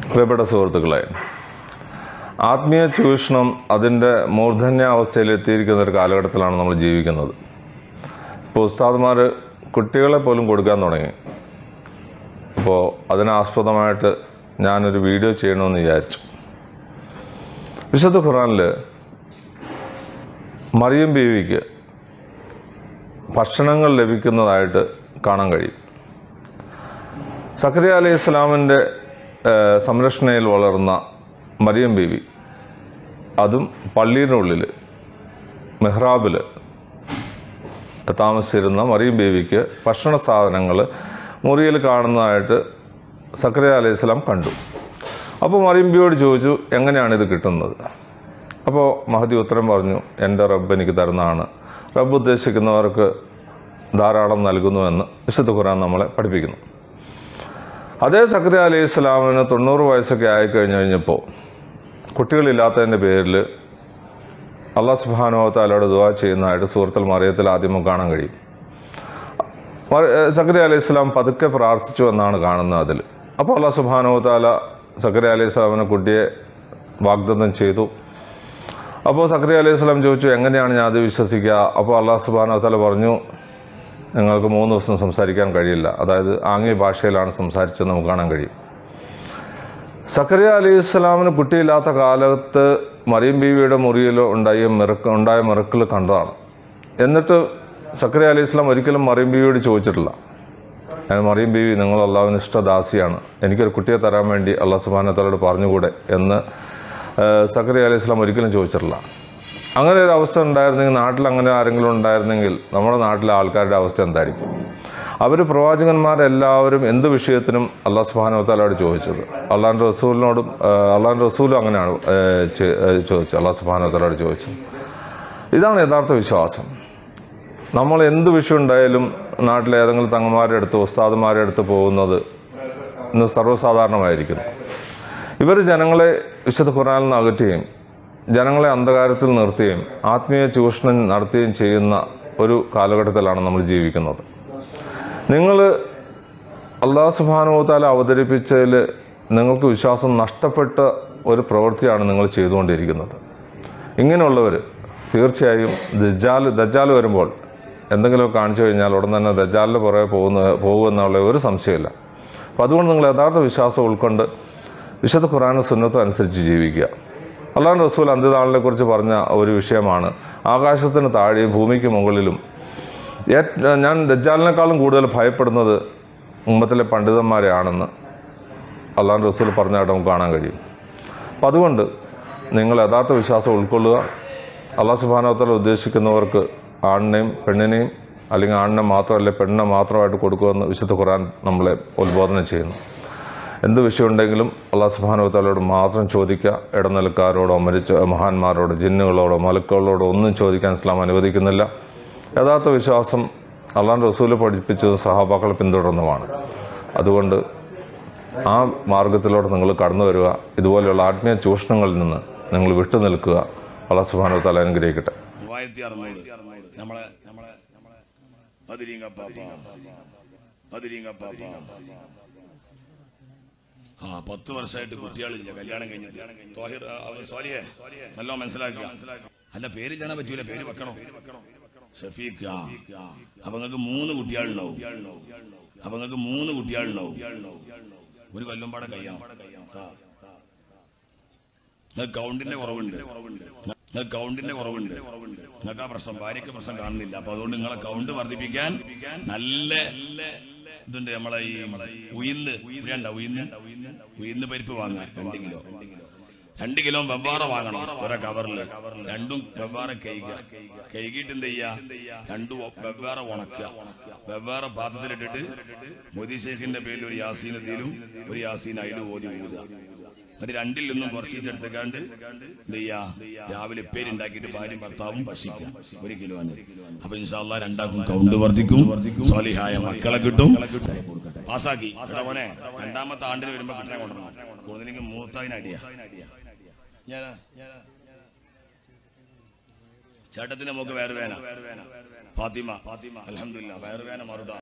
പ്രിയപ്പെട്ട സുഹൃത്തുക്കളെ ആത്മീയ ചൂഷണം അതിൻ്റെ മൂർധന്യാവസ്ഥയിൽ എത്തിയിരിക്കുന്ന ഒരു കാലഘട്ടത്തിലാണ് നമ്മൾ ജീവിക്കുന്നത് ഇപ്പോൾ ഉസ്താദ്മാർ കുട്ടികളെ പോലും കൊടുക്കാൻ തുടങ്ങി അപ്പോൾ അതിനാസ്പദമായിട്ട് ഞാനൊരു വീഡിയോ ചെയ്യണമെന്ന് വിചാരിച്ചു വിശുദ്ധ ഖുറാനിൽ മറിയം ബീവിക്ക് ഭക്ഷണങ്ങൾ ലഭിക്കുന്നതായിട്ട് കാണാൻ കഴിയും സക്കറിയ അലൈഹി ഇസ്ലാമിൻ്റെ സംരക്ഷണയിൽ വളർന്ന മറിയം ബീവി അതും പള്ളിയിനുള്ളിൽ മെഹ്റാബിൽ താമസിച്ചിരുന്ന മറിയം ബീവിക്ക് ഭക്ഷണ സാധനങ്ങൾ മുറിയിൽ കാണുന്നതായിട്ട് സക്കറിയ അലൈഹി ഇസ്ലാം കണ്ടു അപ്പോൾ മറിയം ബീവിയോട് ചോദിച്ചു എങ്ങനെയാണ് ഇത് കിട്ടുന്നത് അപ്പോൾ മഹദി ഉത്തരം പറഞ്ഞു എൻ്റെ റബ്ബ് എനിക്ക് തരുന്നതാണ് റബ്ബ് ഉദ്ദേശിക്കുന്നവർക്ക് ധാരാളം നൽകുന്നുവെന്ന് വിശുദ്ധ ഖുർആൻ നമ്മളെ പഠിപ്പിക്കുന്നു അതേ സക്രിയ അലൈഹി ഇസ്ലാമിന് തൊണ്ണൂറ് വയസ്സൊക്കെ ആയി കഴിഞ്ഞ് കഴിഞ്ഞപ്പോൾ കുട്ടികളില്ലാത്തതിൻ്റെ പേരിൽ അള്ളാഹ് സുബാനോ താലോട് ദുവാ ചെയ്യുന്നതായിട്ട് സൂറത്തുൽ മറിയത്തിൽ ആദ്യമൊക്കെ കാണാൻ കഴിയും സക്രിയ അലൈഹി ഇസ്ലാം പതുക്കെ പ്രാർത്ഥിച്ചു എന്നാണ് കാണുന്നത് അതിൽ അപ്പോൾ അള്ളാഹ് സുബാനോ താല സക്രിയ അലൈഹി ഇസ്ലാമിനെ കുട്ടിയെ വാഗ്ദത്തം ചെയ്തു അപ്പോൾ സക്രിയ അലൈഹി സ്വലാം ചോദിച്ചു എങ്ങനെയാണ് ഞാൻ അത് വിശ്വസിക്കുക അപ്പോൾ അള്ളാഹ് സുബാന താല പറഞ്ഞു നിങ്ങൾക്ക് മൂന്ന് ദിവസം സംസാരിക്കാൻ കഴിയില്ല അതായത് ആംഗ്യ ഭാഷയിലാണ് സംസാരിച്ചത് നമുക്ക് കാണാൻ കഴിയും സക്കറിയ അലൈഹി ഇസ്ലാമിന് കുട്ടിയില്ലാത്ത കാലത്ത് മറിയം ബീവിയുടെ മുറിയിൽ ഉണ്ടായ മിറക്ക് ഉണ്ടായ മിറക്കിൾ കണ്ടതാണ് എന്നിട്ട് സക്കറിയ അലൈഹി ഇസ്ലാം ഒരിക്കലും മറിയം ബീവിയോട് ചോദിച്ചിട്ടില്ല ഞാൻ മറിയം ബീവി നിങ്ങൾ അള്ളാഹുവിന് ഇഷ്ടദാസിയാണ് എനിക്കൊരു കുട്ടിയെ തരാൻ വേണ്ടി അള്ളാഹ് സുബാനത്തോട് പറഞ്ഞുകൂടെ എന്ന് സക്കറിയ അലൈഹി ഇസ്ലാം ഒരിക്കലും ചോദിച്ചിട്ടില്ല അങ്ങനെ ഒരു അവസ്ഥ ഉണ്ടായിരുന്നെങ്കിൽ നാട്ടിൽ അങ്ങനെ ആരെങ്കിലും ഉണ്ടായിരുന്നെങ്കിൽ നമ്മുടെ നാട്ടിലെ ആൾക്കാരുടെ അവസ്ഥ എന്തായിരിക്കും അവർ പ്രവാചകന്മാരെല്ലാവരും എന്ത് വിഷയത്തിനും അള്ളാഹ് സുബാനോത്താലോട് ചോദിച്ചത് അള്ളാഹാൻ റസൂലിനോടും അള്ളാഹാൻ റസൂലും അങ്ങനെയാണ് ഏഹ്, ചെ- ഏഹ്, ചോദിച്ചത് അള്ളാഹ് സുബാനോത്താലോട് ചോദിച്ചത് ഇതാണ് യഥാർത്ഥ വിശ്വാസം നമ്മൾ എന്ത് വിഷയം ഉണ്ടായാലും നാട്ടിലെ ഏതെങ്കിലും തങ്ങന്മാരുടെ അടുത്ത് ഉസ്താദുമാരുടെ അടുത്ത് പോകുന്നത് ഇന്ന് സർവ്വസാധാരണമായിരിക്കുന്നു ഇവർ ജനങ്ങളെ വിശുദ്ധ ഖുറാനിൽ നിന്ന് അകറ്റുകയും ജനങ്ങളെ അന്ധകാരത്തിൽ നിർത്തുകയും ആത്മീയ ചൂഷണം നടത്തുകയും ചെയ്യുന്ന ഒരു കാലഘട്ടത്തിലാണ് നമ്മൾ ജീവിക്കുന്നത് നിങ്ങൾ അള്ളാഹു സുബാനുഭവത്താൽ അവതരിപ്പിച്ചതിൽ നിങ്ങൾക്ക് വിശ്വാസം നഷ്ടപ്പെട്ട ഒരു പ്രവൃത്തിയാണ് നിങ്ങൾ ചെയ്തുകൊണ്ടിരിക്കുന്നത് ഇങ്ങനെയുള്ളവർ തീർച്ചയായും ദജ്ജാൽ ദജ്ജാൽ വരുമ്പോൾ എന്തെങ്കിലും കാണിച്ചു കഴിഞ്ഞാൽ ഉടൻ തന്നെ ദജ്ജാലിന് പുറകെ പോകുന്ന പോകുമെന്നുള്ള ഒരു സംശയമില്ല അപ്പം അതുകൊണ്ട് നിങ്ങൾ യഥാർത്ഥ വിശ്വാസം ഉൾക്കൊണ്ട് വിശുദ്ധ ഖുറാനും സുന്നത്തും അനുസരിച്ച് ജീവിക്കുക അള്ളാഹു റസൂൽ അന്ത്യനാളിനെ കുറിച്ച് പറഞ്ഞ ഒരു വിഷയമാണ് ആകാശത്തിന് താഴെയും ഭൂമിക്ക് മുകളിലും ഏറ്റ് ഞാൻ ദജ്ജാലിനേക്കാളും കൂടുതൽ ഭയപ്പെടുന്നത് ഉമ്മത്തിലെ പണ്ഡിതന്മാരെയാണെന്ന് അള്ളാഹു റസൂൽ പറഞ്ഞായിട്ട് നമുക്ക് കാണാൻ കഴിയും അപ്പം അതുകൊണ്ട് നിങ്ങൾ യഥാർത്ഥ വിശ്വാസം ഉൾക്കൊള്ളുക അള്ളാഹു സുബാനോത്തല ഉദ്ദേശിക്കുന്നവർക്ക് ആണിനെയും പെണ്ണിനെയും അല്ലെങ്കിൽ ആണിനെ മാത്രമല്ല പെണ്ണിനെ മാത്രമായിട്ട് കൊടുക്കുമെന്ന് വിശുദ്ധ ഖുർആൻ നമ്മളെ ഉത്ബോധനം ചെയ്യുന്നു എന്ത് വിഷയമുണ്ടെങ്കിലും അള്ളാഹു സുബാനുവത്താലോട് മാത്രം ചോദിക്കുക ഇടനിലക്കാരോടോ മരിച്ച മഹാന്മാരോടോ ജിന്നുകളോടോ മലക്കുകളോടോ ഒന്നും ചോദിക്കാൻ ഇസ്ലാം അനുവദിക്കുന്നില്ല യഥാർത്ഥ വിശ്വാസം അള്ളാഹ് റസൂല് പഠിപ്പിച്ചത് സഹാബാക്കളെ പിന്തുടർന്നുമാണ് അതുകൊണ്ട് ആ മാർഗത്തിലൂടെ നിങ്ങൾ കടന്നു വരിക ഇതുപോലെയുള്ള ആത്മീയ ചൂഷണങ്ങളിൽ നിന്ന് നിങ്ങൾ വിട്ടു നിൽക്കുക അള്ളാഹ് സുബാനുവത്താല അനുഗ്രഹിക്കട്ടെ മൂവായിരത്തി അറുന്നൂറ് നമ്മളെ നമ്മളെ മധുരിങ്ങപ്പാപ്പ മധുരിങ്ങപ്പാപ്പ ആ പത്ത് വർഷമായിട്ട് കുട്ടികളില്ല കല്യാണം കഴിഞ്ഞിട്ട് തോഹിർ ആ, അവൻ സ്വാലിഹേ നല്ലോ മനസ്സിലാക്കുക അല്ല പേര് കാണാൻ പറ്റൂല പേര് വെക്കണോ ഷഫീഖ് ആ അപ്പൊ നിങ്ങൾക്ക് മൂന്ന് കുട്ടികളുണ്ടാവും അപ്പൊ നിങ്ങൾക്ക് മൂന്ന് കുട്ടികളുണ്ടാവും ഒരു കൊല്ലം പാടെ കഴിയണം ആ. നിങ്ങൾക്ക് കൗണ്ടിന്റെ കുറവുണ്ട് നിങ്ങൾക്ക് കൗണ്ടിന്റെ കുറവുണ്ട് നിങ്ങൾക്ക് ആ പ്രശ്നം ഭാര്യയ്ക്ക് പ്രശ്നം കാണുന്നില്ല അപ്പൊ അതുകൊണ്ട് നിങ്ങളെ കൗണ്ട് വർദ്ധിപ്പിക്കാൻ നല്ല ഇതുണ്ട് നമ്മളെ ഈ ഉയിന്ന് വേണ്ട ഉയിന്ന് ഉയിന്ന് പരിപ്പ് വാങ്ങാൻ രണ്ട് കിലോ രണ്ട് കിലോ വെവ്വാറ വാങ്ങണം ഒരേ കവറിൽ രണ്ടും വെവ്വാറെ കൈക കൈകിട്ട് എന്ത് ചെയ്യാ രണ്ടും വെവ്വാറെ ഉണക്കുക വെവ്വാറെ പാത്രത്തിലിട്ടിട്ട് മോദി ഷെയ്ഖിന്റെ പേരിൽ ഒരു യാസീനത്തിലും ഒരു യാസീൻ അതിലും ഓതി ഊതുക അത് രണ്ടിൽ നിന്നും കുറച്ചെടുത്തേക്കാണ്ട് എന്ത് ചെയ്യാ രാവിലെ പേരുണ്ടാക്കിയിട്ട് ഭാര്യയും ഭർത്താവും ഭക്ഷിക്കാം ഒരു കിലോ ആണ് അപ്പൊ ഇൻഷാല്ല രണ്ടാക്കും കൗണ്ട് വർദ്ധിക്കും സ്വാലിഹായ മക്കളെ കിട്ടും പാസ്സാക്കി എടാ മോനെ രണ്ടാമത്തെ ആണ്ടിന് വരുമ്പോ കിട്ടണേ കൊണ്ടുവരണം കൂടുതലെങ്കിൽ മൂർത്താവിന് അടിയാ ഞാനാ ചേട്ടത്തിന്റെ മോക്ക് വേറെ വേന ഫാത്തിമ അലഹമില്ല വേറെ വേന മറുട